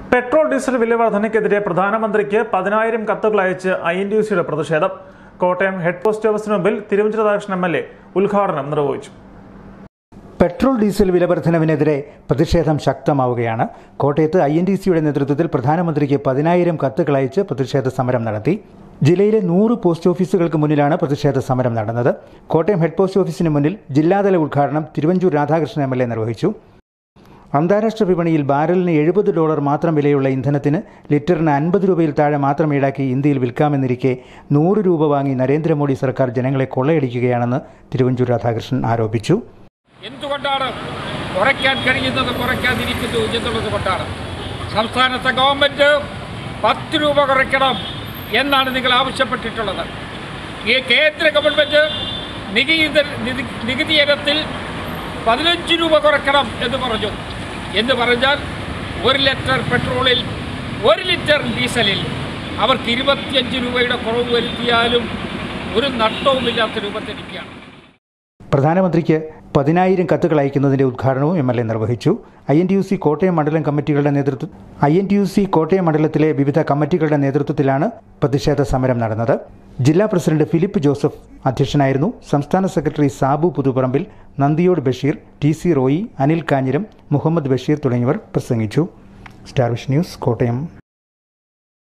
petrol diesel വില വർധനയ്ക്കെതിരെ പ്രധാനമന്ത്രിക്ക് പതിനായിരം കത്തുകൾ അയച്ച് ഐ എൻ ടി സിയുടെ പ്രതിഷേധം കോട്ടയം ഹെഡ് പോസ്റ്റ് ഓഫീസിന് മുമ്പിൽ Thiruvanchoor Radhakrishnan M L A ഉദ്ഘാടനം നിർവഹിച്ചു പെട്രോൾ ഡീസൽ വില വർധനവിനെതിരെ പ്രതിഷേധം ശക്തമാവുകയാണ് കോട്ടയത്ത് ഐ എൻ ഡി സിയുടെ നേതൃത്വത്തിൽ പ്രധാനമന്ത്രിക്ക് പതിനായിരം കത്തുകൾ അയച്ച് പ്രതിഷേധ സമരം നടത്തി ജില്ലയിലെ നൂറ് പോസ്റ്റ് ഓഫീസുകൾക്ക് മുന്നിലാണ് പ്രതിഷേധ സമരം നടന്നത് കോട്ടയം ഹെഡ് പോസ്റ്റ് ഓഫീസിന് മുന്നിൽ ജില്ലാതല ഉദ്ഘാടനം Thiruvanchoor Radhakrishnan M L A നിർവഹിച്ചു അന്താരാഷ്ട്ര വിപണിയിൽ ബാരലിന് എഴുപത് ഡോളർ മാത്രം വിലയുള്ള ഇന്ധനത്തിന് ലിറ്ററിന് അൻപത് രൂപയിൽ താഴെ മാത്രം ഈടാക്കി ഇന്ത്യയിൽ വിൽക്കാമെന്നിരിക്കെ നൂറ് രൂപ വാങ്ങി നരേന്ദ്രമോദി സർക്കാർ ജനങ്ങളെ കൊള്ളയടിക്കുകയാണെന്ന് തിരുവഞ്ചൂർ രാധാകൃഷ്ണൻ ആരോപിച്ചു എന്തുകൊണ്ടാണ് കുറയ്ക്കാൻ കഴിയുന്നത് കുറയ്ക്കാതിരിക്കുന്നു എന്നുള്ളത് കൊണ്ടാണ് സംസ്ഥാനത്തെ ഗവൺമെൻറ് പത്ത് രൂപ കുറയ്ക്കണം എന്നാണ് നിങ്ങൾ ആവശ്യപ്പെട്ടിട്ടുള്ളത് ഈ കേന്ദ്ര ഗവൺമെൻറ് നികുതി നികുതി- നികുതി ഇനത്തിൽ പതിനഞ്ച് രൂപ കുറയ്ക്കണം എന്ന് പറഞ്ഞു എന്ന് പറഞ്ഞാൽ ഒരു ലിറ്റർ പെട്രോളിൽ ഒരു ലിറ്റർ ഡീസലിൽ അവർക്ക് ഇരുപത്തിയഞ്ച് രൂപയുടെ കുറവ് വരുത്തിയാലും ഒരു നഷ്ടവുമില്ലാത്ത രൂപത്തിരിക്കുകയാണ് പ്രധാനമന്ത്രിക്ക് പതിനായിരം കത്തുകൾ അയക്കുന്നതിന്റെ ഉദ്ഘാടനവും എം എൽ എ നിർവഹിച്ചു I N T U C Kottayam മണ്ഡലം കമ്മിറ്റികളുടെ നേതൃത്വം I N T U C Kottayam മണ്ഡലത്തിലെ വിവിധ കമ്മിറ്റികളുടെ നേതൃത്വത്തിലാണ് പ്രതിഷേധ സമരം നടന്നത് ജില്ലാ പ്രസിഡന്റ് ഫിലിപ്പ് ജോസഫ് അധ്യക്ഷനായിരുന്നു സംസ്ഥാന സെക്രട്ടറി സാബു പുതുപ്പറമ്പിൽ നന്ദിയോട് ബഷീർ ടി സി റോയി അനിൽ കാഞ്ഞിരം മുഹമ്മദ് ബഷീർ തുടങ്ങിയവർ പ്രസംഗിച്ചു സ്റ്റാർ വിഷ് ന്യൂസ് കോട്ടയം